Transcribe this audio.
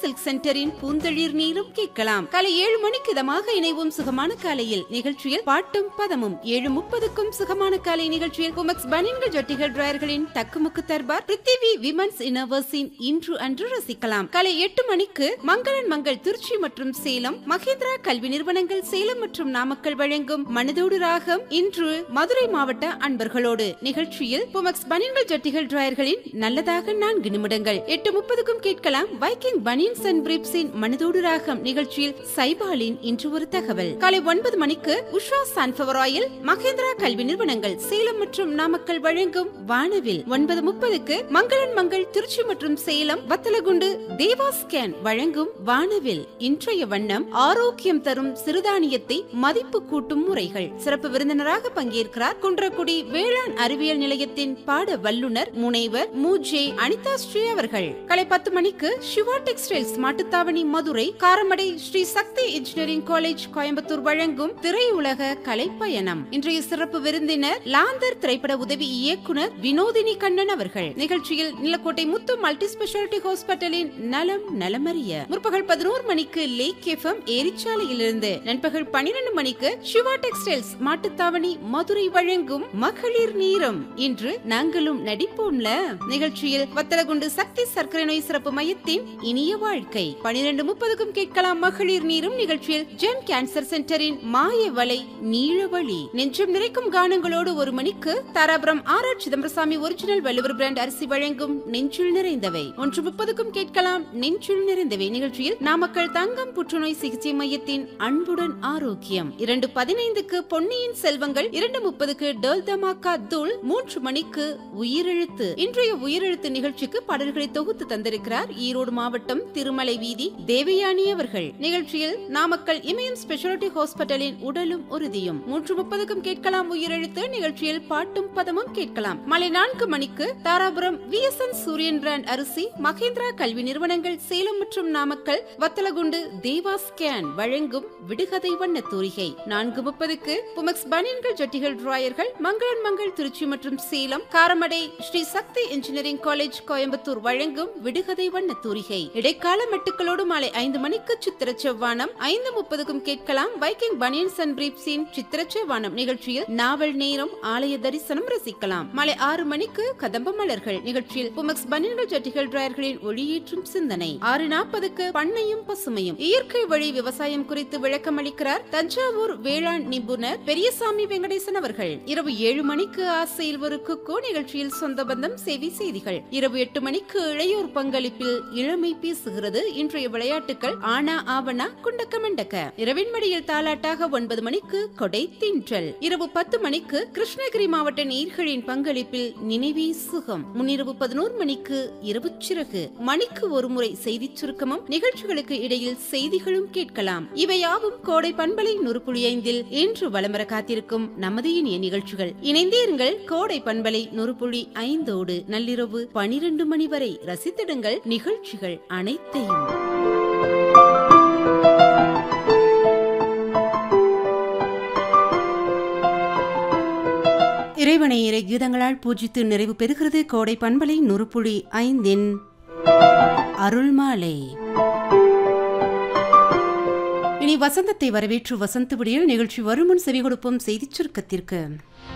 silk சென்டரின் பூந்தளிர் நீரும் கேட்கலாம் காலை ஏழு மணிக்கு இதமாக இணைவும் சுகமான காலையில் நிகழ்ச்சியில் பாட்டும் பதமும் ஏழு முப்பதுக்கும் சுகமான காலை நிகழ்ச்சியில் உமக்ஸ் பனின்கள் ஜட்டிகள் டிராயர்களின் தக்குமுக்கு தர்பார் பிருத்திவி விமன்ஸ் இனவர்ஸின் இன்று அன்று ரசிக்கலாம் காலை எட்டு மணிக்கு மங்களன் மங்கள் திருச்சி மற்றும் சேலம் மகேந்திரா கல்வி நிறுவனங்கள் சேலம் மற்றும் நாமக்கல் வழங்கும் மனதோடு ராகம் இன்று மதுரை மாவட்ட அன்பர்களோடு நிகழ்ச்சியில் புமக்ஸ் பனியன்கள் ஜட்டிகள் டிராயர்களின் நல்லதாக நான்கு நிமிடங்கள் எட்டு முப்பதுக்கும் கேட்கலாம் வைக்கிங் பனியன்ஸ் அண்ட் பிரீப்ஸின் மனதோடு ராகம் நிகழ்ச்சியில் சைபாலின் இன்று ஒரு தகவல் காலை ஒன்பது மணிக்கு உஷா சன்ஃபவர் ஆயில் மகேந்திரா கல்வி நிறுவனங்கள் சேலம் மற்றும் நாமக்கல் வழங்கும் வானவில் ஒன்பது முப்பதுக்கு மங்களன் மங்கள் திருச்சி மற்றும் சேலம் வத்தலகுண்டு தேவா ஸ்கேன் வழங்கும் வானவில் இன்றைய வண்ணம் ஆரோக்கியம் தரும் சிறுதானியத்தை மதிப்பு கூட்டும் முறைகள் சிறப்பு விருந்தினராக பங்கேற்கிறார் குன்றக்குடி வேளாண் அறிவியல் நிலையத்தின் பாட வல்லுனர் முனைவர் மு ஜே அனிதா ஸ்ரீ அவர்கள் காலை பத்து மணிக்கு Siva textiles Mattuthavani Madurai Karamadai Sri Sakthi engineering college Coimbatore வழங்கும் திரையுலக கலைப்பயணம் இன்றைய சிறப்பு விருந்தினர் லாந்தர் திரைப்பட உதவி இயக்குனர் வினோதினி கண்ணன் அவர்கள் நிகழ்ச்சியில் நிலக்கோட்டை முத்து மல்டி ஸ்பெஷாலிட்டி ஹாஸ்பிட்டலின் நலம் நலமறிய முற்பகல் பதினோரு மணிக்கு லேக் எஃப்எம் ஏரிச்சாலையிலிருந்து நண்பகல் பனிரெண்டு மணிக்கு சிவா டெக்ஸ்டைல்ஸ் மாட்டுத்தாவணி மதுரை வழங்கும் மகளிர் நீரம் இன்று நாங்களும் நடிப்போம்ல நிகழ்ச்சியில் வத்தலகுண்டு சக்தி சர்க்கரை நோய் சிறப்பு மையத்தின் இனிய வாழ்க்கை பனிரெண்டு முப்பதுக்கும் கேட்கலாம் மகளிர் நீரும் நிகழ்ச்சியில் ஜெம் கேன்சர் சென்டரின் மாய வலை நீழவழி நெஞ்சம் நிறைக்கும் கானங்களோடு ஒரு மணிக்கு Dharapuram R R Chidambarasamy original Valluvar brand அரிசி வழங்கும் நெஞ்சுள் நிறைந்தவை ஒன்று முப்பதுக்கும் கேட்கலாம் நெஞ்சுள் நிறைந்தவை நிகழ்ச்சியில் நாமக்கல் தங்கம் புற்றுநோய் சிகிச்சை மையத்தின் அன்புடன் ஆரோக்கியம் இரண்டு பதினைந்துக்கு பொன்னியின் செல்வங்கள் இரண்டு முப்பதுக்கு டோல் தமாக்கா தூள் மூன்று மணிக்கு உயிரெழுத்து இன்றைய உயிரெழுத்து நிகழ்ச்சிக்கு பாடல்களை தொகுத்து தந்திருக்கிறார் ஈரோடு மாவட்டம் திருமலை வீதி தேவயானி அவர்கள் நிகழ்ச்சியில் நாமக்கல் இமயம் ஸ்பெஷாலிட்டி ஹாஸ்பிட்டலின் உடலும் உறுதியும் மூன்று முப்பதுக்கும் கேட்கலாம் உயிரெழுத்து நிகழ்ச்சியில் பாட்டும் பதமும் கேட்கலாம் மாலை நான்கு மணிக்கு தாராபுரம் வி எஸ் என் சூரியன் பிராண்ட் அரிசி மகேந்திரா கல்வி நிறுவனங்கள் சேலம் மற்றும் நாமக்கல் வத்தலகுண்டு தேவா ஸ்கேன் வழங்கும் விடுகதை வண்ண தூரிகை நான்கு முப்பதுக்கு புமக்ஸ் பனியன்கள் ஜட்டிகள் டிராயர்கள் மங்களன் மங்கள் திருச்சி மற்றும் சேலம் காரமடை ஸ்ரீ சக்தி இன்ஜினியரிங் காலேஜ் கோயம்புத்தூர் வழங்கும் விடுகதை வண்ண தூரிகை இடைக்கால மெட்டுக்களோடு மாலை ஐந்து மணிக்கு சித்திர செவ்வானம் ஐந்து முப்பதுக்கும் கேட்கலாம் வைக்கிங் பனியன்ஸ் அண்ட் பிரீப்ஸின் சித்திர செவ்வானம் நிகழ்ச்சியில் நாவல் நேரம் ஆலய தரிசனம் ரசிக்கலாம் மாலை ஆறு மணிக்கு கதம்ப மலர்கள் நிகழ்ச்சியில் புமக்ஸ் பனியன்கள் ஜட்டிகள் டிராயர்களின் ஒளியேற்றும் சிந்தனை ஆறு நாற்பதுக்கு பண்ணையும் பசுமையும் இயற்கை வழி விவசாயம் குறித்து விளக்கம் அளிக்கிறார் தஞ்சாவூர் வேளாண் நிபுணர் பெரியசாமி வெங்கடேசன் அவர்கள் இரவு ஏழு மணிக்கு ஆசையில் ஒரு குக்கோ நிகழ்ச்சியில் சொந்த பந்தம் செய்தி செய்திகள் இரவு எட்டு மணிக்கு இளையோர் பங்களிப்பில் இளமை பேசுகிறது இன்றைய விளையாட்டுகள் ஆனா ஆவணா குண்டக்க மண்டக்க இரவின் மடியில் தாலாட்டாக ஒன்பது மணிக்கு கொடை தின்றல் இரவு பத்து மணிக்கு கிருஷ்ணகிரி மாவட்ட நீர்களின் பங்களிப்பில் நினைவே சுகம் முன்னிரவு பதினோரு மணிக்கு இரவு சிறகு மணிக்கு ஒரு முறை செய்தி சுருக்கமும் நிகழ்ச்சிகளுக்கு இடையில் செய்திகளும் கேட்கலாம் இவையாவும் கோடை பண்பலை நூறு புள்ளி ஐந்தில் இன்று வளமர காத்திருக்கும் நமது இனிய நிகழ்ச்சிகள் இணைந்தேருங்கள் கோடை பண்பலை நூறு புள்ளி ஐந்தோடு நள்ளிரவு பனிரெண்டு மணி வரை ரசித்திடுங்கள் நிகழ்ச்சிகள் அனைத்தையும் இறைவனை இறை கீதங்களால் பூஜித்து நிறைவு பெறுகிறது கோடை பண்பலை நூறு புள்ளி ஐந்தின் அருள்மாலை இனி வசந்தத்தை வரவேற்று வசந்த விடியல் நிகழ்ச்சி வருமுன் செவி கொடுப்போம் செய்திச் சுருக்கத்திற்கு